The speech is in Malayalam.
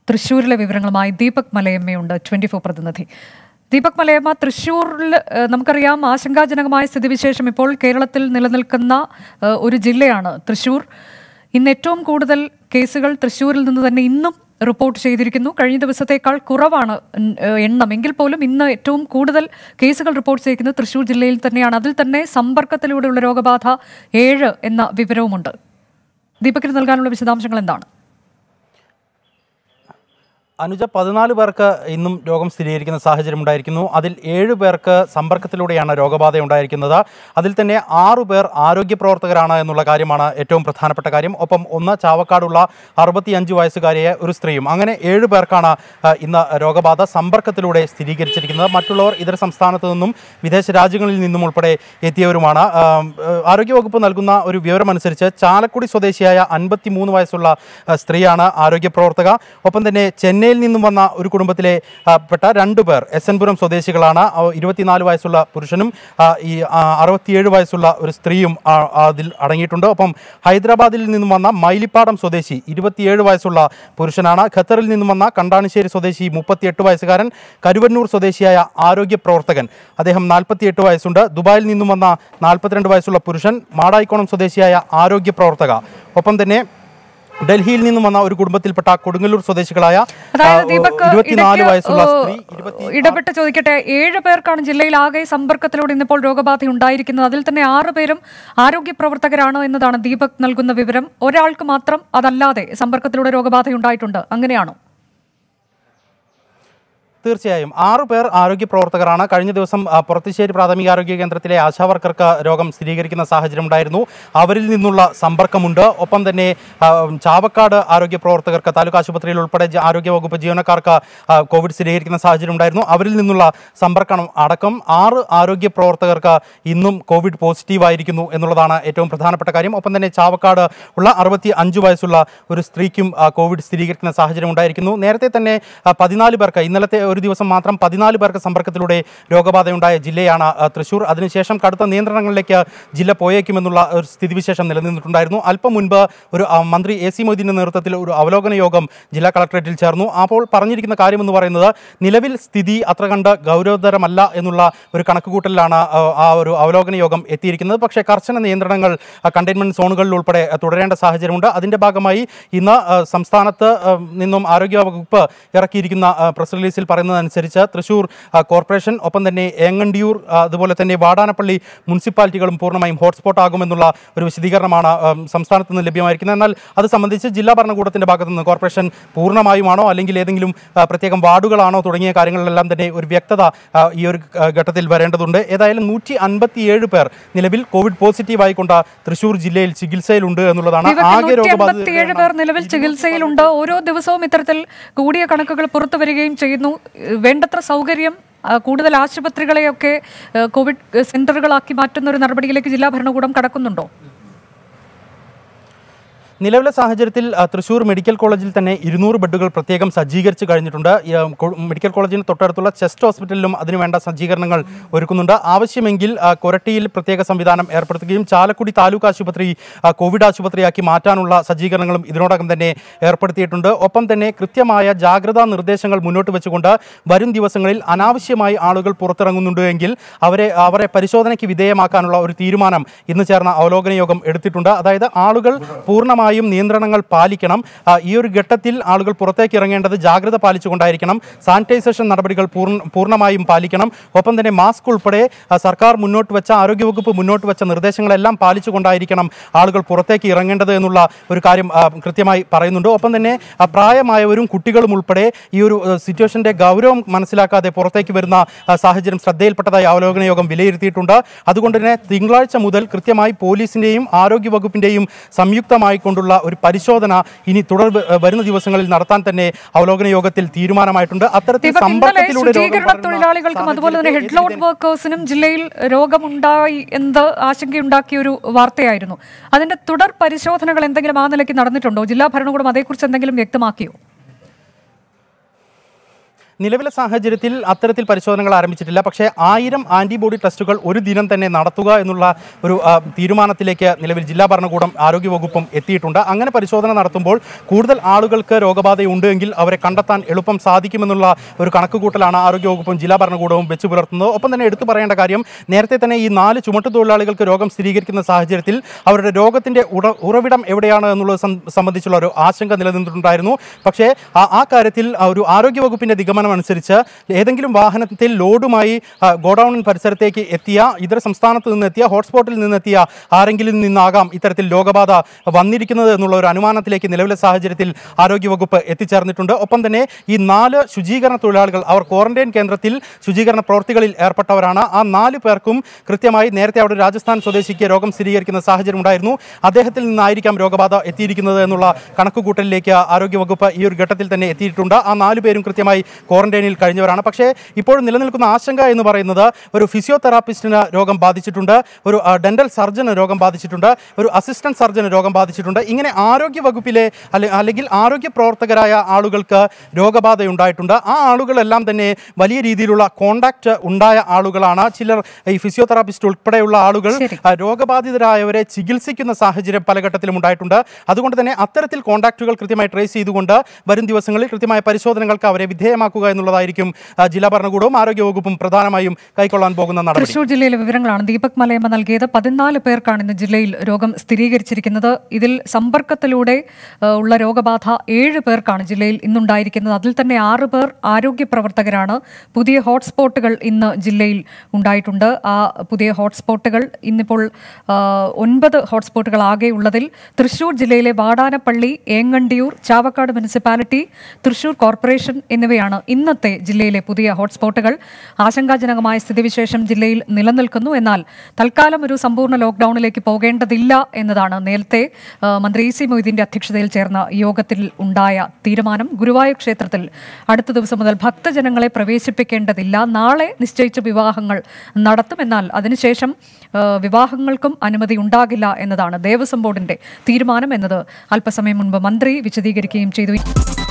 തൃശ്ശൂരിലെ വിവരങ്ങളുമായി ദീപക് മലയമ്മയുണ്ട് ട്വന്റി ഫോർ പ്രതിനിധി ദീപക് മലയമ്മ തൃശ്ശൂരിൽ ഏഹ്, നമുക്കറിയാം ആശങ്കാജനകമായ സ്ഥിതിവിശേഷം ഇപ്പോൾ കേരളത്തിൽ നിലനിൽക്കുന്ന ഏഹ്, ഒരു ജില്ലയാണ് തൃശ്ശൂർ ഇന്ന് ഏറ്റവും കൂടുതൽ കേസുകൾ തൃശ്ശൂരിൽ നിന്ന് തന്നെ ഇന്നും റിപ്പോർട്ട് ചെയ്തിരിക്കുന്നു കഴിഞ്ഞ ദിവസത്തേക്കാൾ കുറവാണ് ഉം, ഏഹ്, എണ്ണം എങ്കിൽ പോലും ഇന്ന് ഏറ്റവും കൂടുതൽ കേസുകൾ റിപ്പോർട്ട് ചെയ്തിരിക്കുന്നത് തൃശ്ശൂർ ജില്ലയിൽ തന്നെയാണ് അതിൽ തന്നെ സമ്പർക്കത്തിലൂടെയുള്ള രോഗബാധ ഏഴ് എന്ന വിവരവുമുണ്ട് ദീപകിന് നൽകാനുള്ള വിശദാംശങ്ങൾ എന്താണ് അനുജ പതിനാല് പേർക്ക് ഇന്നും രോഗം സ്ഥിരീകരിക്കുന്ന സാഹചര്യം ഉണ്ടായിരിക്കുന്നു അതിൽ ഏഴ് പേർക്ക് സമ്പർക്കത്തിലൂടെയാണ് രോഗബാധ ഉണ്ടായിരിക്കുന്നത് അതിൽ തന്നെ ആറു പേർ ആരോഗ്യ പ്രവർത്തകരാണ് എന്നുള്ള കാര്യമാണ് ഏറ്റവും പ്രധാനപ്പെട്ട കാര്യം ഒപ്പം ഒന്ന് ചാവക്കാടുള്ള അറുപത്തിയഞ്ച് വയസ്സുകാരിയെ ഒരു സ്ത്രീയും അങ്ങനെ ഏഴ് പേർക്കാണ് ആ, ഇന്ന് രോഗബാധ സമ്പർക്കത്തിലൂടെ സ്ഥിരീകരിച്ചിരിക്കുന്നത് മറ്റുള്ളവർ ഇതര സംസ്ഥാനത്തു നിന്നും വിദേശ രാജ്യങ്ങളിൽ നിന്നും ഉൾപ്പെടെ എത്തിയവരുമാണ് ആ, ആരോഗ്യവകുപ്പ് നൽകുന്ന ഒരു വിവരമനുസരിച്ച് ചാലക്കുടി സ്വദേശിയായ അൻപത്തി മൂന്ന് വയസ്സുള്ള ആ, സ്ത്രീയാണ് ആരോഗ്യ പ്രവർത്തക ഒപ്പം തന്നെ ചെന്നൈയിൽ നിന്നും വന്ന ഒരു കുടുംബത്തിലെ ആ, പെട്ട രണ്ടു പേർ എസ് എൻ പുരം സ്വദേശികളാണ് ആ, ഇരുപത്തിനാല് വയസ്സുള്ള പുരുഷനും ആ, ഈ ആ, അറുപത്തിയേഴ് വയസ്സുള്ള ഒരു സ്ത്രീയും ആ, അതിൽ അടങ്ങിയിട്ടുണ്ട് ഒപ്പം ഹൈദരാബാദിൽ നിന്നും വന്ന മൈലിപ്പാടം സ്വദേശി ഇരുപത്തിയേഴ് വയസ്സുള്ള പുരുഷനാണ് ഖത്തറിൽ നിന്നും വന്ന കണ്ടാണിശ്ശേരി സ്വദേശി മുപ്പത്തിയെട്ട് വയസ്സുകാരൻ കരുവന്നൂർ സ്വദേശിയായ ആരോഗ്യ പ്രവർത്തകൻ അദ്ദേഹം നാൽപ്പത്തിയെട്ട് വയസ്സുണ്ട് ദുബായിൽ നിന്നും വന്ന നാൽപ്പത്തിരണ്ട് വയസ്സുള്ള പുരുഷൻ മാടായിക്കോണം സ്വദേശിയായ ആരോഗ്യ പ്രവർത്തക ഒപ്പം തന്നെ ഡൽഹിയിൽ നിന്നും വന്ന ഒരു കുടുംബത്തിൽപ്പെട്ട കൊടുങ്ങല്ലൂർ സ്വദേശികളായ അതായത് ആ, ദീപക് ഇരുപത്തിനാല് ഇടയ്ക്ക്, വയസ്സുള്ള ഏഹ്, സ്ത്രീ ഇരുപത്തി ഇടപെട്ട് ചോദിക്കട്ടെ ഏഴ് പേർക്കാണ് ജില്ലയിൽ ആകെ സമ്പർക്കത്തിലൂടെ ഇന്നിപ്പോൾ രോഗബാധ ഉണ്ടായിരിക്കുന്നത് അതിൽ തന്നെ ആറ് പേരും ആരോഗ്യ പ്രവർത്തകരാണ് എന്നതാണ് ദീപക് നൽകുന്ന വിവരം ഒരാൾക്ക് മാത്രം അതല്ലാതെ സമ്പർക്കത്തിലൂടെ രോഗബാധ ഉണ്ടായിട്ടുണ്ട് അങ്ങനെയാണോ തീർച്ചയായും ആറു പേർ ആരോഗ്യ പ്രവർത്തകരാണ് കഴിഞ്ഞ ദിവസം ആ, പുറത്തുശ്ശേരി പ്രാഥമിക ആരോഗ്യ കേന്ദ്രത്തിലെ ആശാവർക്കർക്ക് രോഗം സ്ഥിരീകരിക്കുന്ന സാഹചര്യം ഉണ്ടായിരുന്നു അവരിൽ നിന്നുള്ള സമ്പർക്കമുണ്ട് ഒപ്പം തന്നെ ആ, ചാവക്കാട് ആരോഗ്യ പ്രവർത്തകർക്ക് താലൂക്ക് ആശുപത്രിയിൽ ഉൾപ്പെടെ ജ- ആരോഗ്യ വകുപ്പ് ജീവനക്കാർക്ക് ആ, കോവിഡ് സ്ഥിരീകരിക്കുന്ന സാഹചര്യം ഉണ്ടായിരുന്നു അവരിൽ നിന്നുള്ള സമ്പർക്കം അടക്കം ആറ് ആരോഗ്യ പ്രവർത്തകർക്ക് ഇന്നും കോവിഡ് പോസിറ്റീവ് ആയിരിക്കുന്നു എന്നുള്ളതാണ് ഏറ്റവും പ്രധാനപ്പെട്ട കാര്യം ഒപ്പം തന്നെ ചാവക്കാട് ഉള്ള അറുപത്തി അഞ്ച് വയസ്സുള്ള ഒരു സ്ത്രീക്കും ആ, കോവിഡ് സ്ഥിരീകരിക്കുന്ന സാഹചര്യം ഉണ്ടായിരിക്കുന്നു നേരത്തെ തന്നെ ആ, പതിനാല് പേർക്ക് ഇന്നലത്തെ ഒരു ദിവസം മാത്രം പതിനാല് പേർക്ക് സമ്പർക്കത്തിലൂടെ രോഗബാധയുണ്ടായ ജില്ലയാണ് ആ, തൃശൂർ അതിനുശേഷം കടുത്ത നിയന്ത്രണങ്ങളിലേക്ക് ജില്ല പോയേക്കുമെന്നുള്ള ഒരു സ്ഥിതിവിശേഷം നിലനിന്നിട്ടുണ്ടായിരുന്നു അല്പം മുൻപ് ഒരു ആ, മന്ത്രി എ സി മൊയ്തീൻ്റെ നേതൃത്വത്തിൽ ഒരു അവലോകന യോഗം ജില്ലാ കളക്ടറേറ്റിൽ ചേർന്നു അപ്പോൾ പറഞ്ഞിരിക്കുന്ന കാര്യമെന്ന് പറയുന്നത് നിലവിൽ സ്ഥിതി അത്ര കണ്ട് ഗൗരവതരമല്ല എന്നുള്ള ഒരു കണക്കുകൂട്ടലിലാണ് ആ, ആ ഒരു അവലോകന യോഗം എത്തിയിരിക്കുന്നത് പക്ഷേ കർശന നിയന്ത്രണങ്ങൾ കണ്ടെയ്ൻമെന്റ് സോണുകളിൽ ഉൾപ്പെടെ ആ, തുടരേണ്ട സാഹചര്യമുണ്ട് അതിന്റെ ഭാഗമായി ഇന്ന് ആ, സംസ്ഥാനത്ത് ആ, നിന്നും ആരോഗ്യ വകുപ്പ് ഇറക്കിയിരിക്കുന്ന ആ, പ്രസ് റിലീസിൽ പറയുന്നതനുസരിച്ച് തൃശൂർ ആ, കോർപ്പറേഷൻ ഒപ്പം തന്നെ ഏങ്ങണ്ടിയൂർ ആ, അതുപോലെ തന്നെ വാടാനപ്പള്ളി മുനിസിപ്പാലിറ്റികളും പൂർണ്ണമായും ഹോട്ട്സ്പോട്ട് ആകുമെന്നുള്ള ഒരു വിശദീകരണമാണ് ആ, സംസ്ഥാനത്ത് നിന്ന് ലഭ്യമായിരിക്കുന്നത് എന്നാൽ അത് സംബന്ധിച്ച് ജില്ലാ ഭരണകൂടത്തിന്റെ ഭാഗത്തു നിന്ന് കോർപ്പറേഷൻ പൂർണ്ണമായുമാണോ അല്ലെങ്കിൽ ഏതെങ്കിലും ആ, പ്രത്യേകം വാർഡുകളാണോ തുടങ്ങിയ കാര്യങ്ങളിലെല്ലാം തന്നെ ഒരു വ്യക്തത ആ, ഈ ഒരു ആ, ഘട്ടത്തിൽ വരേണ്ടതുണ്ട് ഏതായാലും നൂറ്റി അൻപത്തിയേഴ് പേർ നിലവിൽ കോവിഡ് പോസിറ്റീവ് ആയിക്കൊണ്ട് തൃശൂർ ജില്ലയിൽ ചികിത്സയിലുണ്ട് എന്നുള്ളതാണ് ആകെ നൂറ്റി രോഗബാധിതരുടെ അമ്പത്തിയേഴ് എണ്ണം പേർ നിലവിൽ ചികിത്സയിലുണ്ട് ഓരോ ദിവസവും ഇത്തരത്തിൽ കൂടിയ കണക്കുകൾ പുറത്തു വരികയും ചെയ്യുന്നു ഏഹ് വേണ്ടത്ര സൗകര്യം ആ, കൂടുതൽ ആശുപത്രികളെയൊക്കെ ഏഹ് കോവിഡ് ഏഹ് സെന്ററുകളാക്കി മാറ്റുന്ന ഒരു നടപടിയിലേക്ക് ജില്ലാ ഭരണകൂടം കടക്കുന്നുണ്ടോ നിലവിലെ സാഹചര്യത്തിൽ ആ, തൃശൂർ മെഡിക്കൽ കോളേജിൽ തന്നെ ഇരുന്നൂറ് ബെഡുകൾ പ്രത്യേകം സജ്ജീകരിച്ച് കഴിഞ്ഞിട്ടുണ്ട് ഈ, ആ, കൊ- മെഡിക്കൽ കോളേജിന് തൊട്ടടുത്തുള്ള ചെസ്റ്റ് ഹോസ്പിറ്റലിലും അതിനുവേണ്ട സജ്ജീകരണങ്ങൾ ഒരുക്കുന്നുണ്ട് ആവശ്യമെങ്കിൽ ആ, കൊരട്ടിയിൽ പ്രത്യേക സംവിധാനം ഏർപ്പെടുത്തുകയും ചാലക്കുടി താലൂക്ക് ആശുപത്രി ആ, കോവിഡ് ആശുപത്രിയാക്കി മാറ്റാനുള്ള സജ്ജീകരണങ്ങളും ഇതിനോടകം തന്നെ ഏർപ്പെടുത്തിയിട്ടുണ്ട് ഒപ്പം തന്നെ കൃത്യമായ ജാഗ്രതാ നിർദ്ദേശങ്ങൾ മുന്നോട്ട് വെച്ചുകൊണ്ട് വരും ദിവസങ്ങളിൽ അനാവശ്യമായി ആളുകൾ പുറത്തിറങ്ങുന്നുണ്ട് എങ്കിൽ അവരെ അവരെ പരിശോധനയ്ക്ക് വിധേയമാക്കാനുള്ള ഒരു തീരുമാനം ഇന്ന് ചേർന്ന അവലോകന യോഗം എടുത്തിട്ടുണ്ട് അതായത് ആളുകൾ പൂർണ്ണമായും നിയന്ത്രണങ്ങൾ പാലിക്കണം ആ, ഈ ഒരു ഘട്ടത്തിൽ ആളുകൾ പുറത്തേക്ക് ഇറങ്ങേണ്ടത് ജാഗ്രത പാലിച്ചുകൊണ്ടായിരിക്കണം സാനിറ്റൈസേഷൻ നടപടികൾ പൂർണ്ണ പൂർണ്ണമായും പാലിക്കണം ഒപ്പം തന്നെ മാസ്ക് ഉൾപ്പെടെ ആ, സർക്കാർ മുന്നോട്ട് വെച്ച ആരോഗ്യവകുപ്പ് മുന്നോട്ട് വെച്ച നിർദ്ദേശങ്ങളെല്ലാം പാലിച്ചുകൊണ്ടായിരിക്കണം ആളുകൾ പുറത്തേക്ക് ഇറങ്ങേണ്ടത് എന്നുള്ള ഒരു കാര്യം ആ, കൃത്യമായി പറയുന്നുണ്ട് ഒപ്പം തന്നെ ആ, പ്രായമായവരും കുട്ടികളും ഉൾപ്പെടെ ഈ ഒരു ആ, സിറ്റുവേഷന്റെ ഗൗരവം മനസ്സിലാക്കാതെ പുറത്തേക്ക് വരുന്ന ആ, സാഹചര്യം ശ്രദ്ധയിൽപ്പെട്ടതായി അവലോകന യോഗം വിലയിരുത്തിയിട്ടുണ്ട് അതുകൊണ്ട് തന്നെ തിങ്കളാഴ്ച മുതൽ കൃത്യമായി പോലീസിന്റെയും ആരോഗ്യ വകുപ്പിന്റെയും സംയുക്തമായി കൊണ്ടുള്ള ഒരു പരിശോധന ഇനി തുടർ വ- വരുന്ന ദിവസങ്ങളിൽ നടത്താൻ തന്നെ അവലോകന യോഗത്തിൽ തീരുമാനമായിട്ടുണ്ട് അത്തരത്തിൽ ദീപക്, ഇന്നലെ സമ്പർക്കത്തിലൂടെ രോഗം ശുചീകരണ പടരുന്ന തൊഴിലാളികൾക്കും അതുപോലെ തന്നെ സാഹചര്യത്തെ ഹെഡ് ലോഡ് വർക്കേഴ്സിനും ജില്ലയിൽ രോഗമുണ്ടായി എന്ത് ആശങ്കയുണ്ടാക്കിയ ഒരു വാർത്തയായിരുന്നു അതിന്റെ തുടർ പരിശോധനകൾ എന്തെങ്കിലും ആ നിലയ്ക്ക് നടന്നിട്ടുണ്ടോ ജില്ലാ ഭരണകൂടം അതേക്കുറിച്ച് എന്തെങ്കിലും വ്യക്തമാക്കിയോ നിലവിലെ സാഹചര്യത്തിൽ അത്തരത്തിൽ പരിശോധനകൾ ആരംഭിച്ചിട്ടില്ല പക്ഷേ ആയിരം ആന്റിബോഡി ടെസ്റ്റുകൾ ഒരു ദിനം തന്നെ നടത്തുക എന്നുള്ള ഒരു ആ, തീരുമാനത്തിലേക്ക് നിലവിൽ ജില്ലാ ഭരണകൂടം ആരോഗ്യവകുപ്പും എത്തിയിട്ടുണ്ട് അങ്ങനെ പരിശോധന നടത്തുമ്പോൾ കൂടുതൽ ആളുകൾക്ക് രോഗബാധയുണ്ട് എങ്കിൽ അവരെ കണ്ടെത്താൻ എളുപ്പം സാധിക്കുമെന്നുള്ള ഒരു കണക്കുകൂട്ടലാണ് ആരോഗ്യവകുപ്പും ജില്ലാ ഭരണകൂടവും വെച്ചു പുലർത്തുന്നത് ഒപ്പം തന്നെ എടുത്തു പറയേണ്ട കാര്യം നേരത്തെ തന്നെ ഈ നാല് ചുമട്ടു തൊഴിലാളികൾക്ക് രോഗം സ്ഥിരീകരിക്കുന്ന സാഹചര്യത്തിൽ അവരുടെ രോഗത്തിന്റെ ഉറ ഉറവിടം എവിടെയാണ് എന്നുള്ളത് സം- സംബന്ധിച്ചുള്ള ഒരു ആശങ്ക നിലനിന്നിട്ടുണ്ടായിരുന്നു പക്ഷേ ആ ആ കാര്യത്തിൽ ആ ഒരു ആരോഗ്യവകുപ്പിന്റെ നിഗമനം അനുസരിച്ച് ഏതെങ്കിലും വാഹനത്തിൽ ലോഡുമായി ആ, ഗോഡൌൺ പരിസരത്തേക്ക് എത്തിയ ഇതര സംസ്ഥാനത്ത് നിന്നെത്തിയ ഹോട്ട്സ്പോട്ടിൽ നിന്നെത്തിയ ആരെങ്കിലും നിന്നാകാം ഇത്തരത്തിൽ രോഗബാധ വന്നിരിക്കുന്നത് എന്നുള്ള ഒരു അനുമാനത്തിലേക്ക് നിലവിലെ സാഹചര്യത്തിൽ ആരോഗ്യവകുപ്പ് എത്തിച്ചേർന്നിട്ടുണ്ട് ഒപ്പം തന്നെ ഈ നാല് ശുചീകരണ തൊഴിലാളികൾ അവർ ക്വാറന്റൈൻ കേന്ദ്രത്തിൽ ശുചീകരണ പ്രവൃത്തികളിൽ ഏർപ്പെട്ടവരാണ് ആ നാല് പേർക്കും കൃത്യമായി നേരത്തെ അവിടെ ഒരു രാജസ്ഥാൻ സ്വദേശിക്ക് രോഗം സ്ഥിരീകരിക്കുന്ന സാഹചര്യം ഉണ്ടായിരുന്നു അദ്ദേഹത്തിൽ നിന്നായിരിക്കാം രോഗബാധ എത്തിയിരിക്കുന്നത് എന്നുള്ള കണക്കുകൂട്ടലിലേക്ക് ആരോഗ്യവകുപ്പ് ഈ ഒരു ഘട്ടത്തിൽ തന്നെ എത്തിയിട്ടുണ്ട് ആ നാല് പേരും കൃത്യമായി ക്വാറന്റൈനിൽ കഴിഞ്ഞവരാണ് പക്ഷേ ഇപ്പോഴും നിലനിൽക്കുന്ന ആശങ്ക എന്ന് പറയുന്നത് ഒരു ഫിസിയോതെറാപ്പിസ്റ്റിന് രോഗം ബാധിച്ചിട്ടുണ്ട് ഒരു ആ, ഡെന്റൽ സർജന് രോഗം ബാധിച്ചിട്ടുണ്ട് ഒരു അസിസ്റ്റന്റ് സർജന് രോഗം ബാധിച്ചിട്ടുണ്ട് ഇങ്ങനെ ആരോഗ്യ വകുപ്പിലെ അല്ലെ- അല്ലെങ്കിൽ ആരോഗ്യ പ്രവർത്തകരായ ആളുകൾക്ക് രോഗബാധയുണ്ടായിട്ടുണ്ട് ആ ആളുകളെല്ലാം തന്നെ വലിയ രീതിയിലുള്ള കോണ്ടാക്ട് ഉണ്ടായ ആളുകളാണ് ചിലർ ഈ ഫിസിയോതെറാപ്പിസ്റ്റ് ഉൾപ്പെടെയുള്ള ആളുകൾ ശരി. ആ, രോഗബാധിതരായവരെ ചികിത്സിക്കുന്ന സാഹചര്യം പല ഘട്ടത്തിലും ഉണ്ടായിട്ടുണ്ട് അതുകൊണ്ട് തന്നെ അത്തരത്തിൽ കോണ്ടാക്റ്റുകൾ കൃത്യമായി ട്രേസ് ചെയ്തുകൊണ്ട് വരും ദിവസങ്ങളിൽ കൃത്യമായ പരിശോധനകൾക്ക് അവരെ വിധേയമാക്കുക എന്നുള്ളതായിരിക്കും ആ, ജില്ലാ ഭരണകൂടവും ആരോഗ്യവകുപ്പും പ്രധാനമായും കൈക്കൊള്ളാൻ പോകുന്ന നടപടി തൃശൂർ ജില്ലയിലെ വിവരങ്ങളാണ് ദീപക് മലയമ്മ നൽകിയത് പതിനാല് പേർക്കാണ് ഇന്ന് ജില്ലയിൽ രോഗം സ്ഥിരീകരിച്ചിരിക്കുന്നത് ഇതിൽ സമ്പർക്കത്തിലൂടെ ആ, ഉള്ള രോഗബാധ ഏഴ് പേർക്കാണ് ജില്ലയിൽ ഇന്നുണ്ടായിരിക്കുന്നത് അതിൽ തന്നെ ആറ് പേർ ആരോഗ്യ പ്രവർത്തകരാണ് പുതിയ ഹോട്ട്സ്പോട്ടുകൾ ഇന്ന് ജില്ലയിൽ ഉണ്ടായിട്ടുണ്ട് ആ പുതിയ ഹോട്ട്സ്പോട്ടുകൾ ഇന്നിപ്പോൾ ആ, ഒൻപത് ഹോട്ട്സ്പോട്ടുകൾ ആകെ ഉള്ളതിൽ തൃശൂർ ജില്ലയിലെ വാടാനപ്പള്ളി ഏങ്ങണ്ടിയൂർ ചാവക്കാട് മുനിസിപ്പാലിറ്റി തൃശൂർ കോർപ്പറേഷൻ എന്നിവയാണ് ഇന്നത്തെ ജില്ലയിലെ പുതിയ ഹോട്ട്സ്പോട്ടുകൾ ആശങ്കാജനകമായ സ്ഥിതിവിശേഷം ജില്ലയിൽ നിലനിൽക്കുന്നു എന്നാൽ തൽക്കാലം ഒരു സമ്പൂർണ്ണ ലോക്ഡൌണിലേക്ക് പോകേണ്ടതില്ല എന്നതാണ് നേരത്തെ ആ, മന്ത്രി ഇ സി മൊയ്തീന്റെ അധ്യക്ഷതയിൽ ചേർന്ന യോഗത്തിൽ ഉണ്ടായ തീരുമാനം ഗുരുവായൂർ ക്ഷേത്രത്തിൽ അടുത്ത ദിവസം മുതൽ ഭക്തജനങ്ങളെ പ്രവേശിപ്പിക്കേണ്ടതില്ല നാളെ നിശ്ചയിച്ച വിവാഹങ്ങൾ നടത്തും എന്നാൽ അതിനുശേഷം ആ, വിവാഹങ്ങൾക്കും അനുമതി ഉണ്ടാകില്ല എന്നതാണ് ദേവസ്വം ബോർഡിന്റെ തീരുമാനം എന്നത് അല്പസമയം മുൻപ് മന്ത്രി വിശദീകരിക്കുകയും ചെയ്തു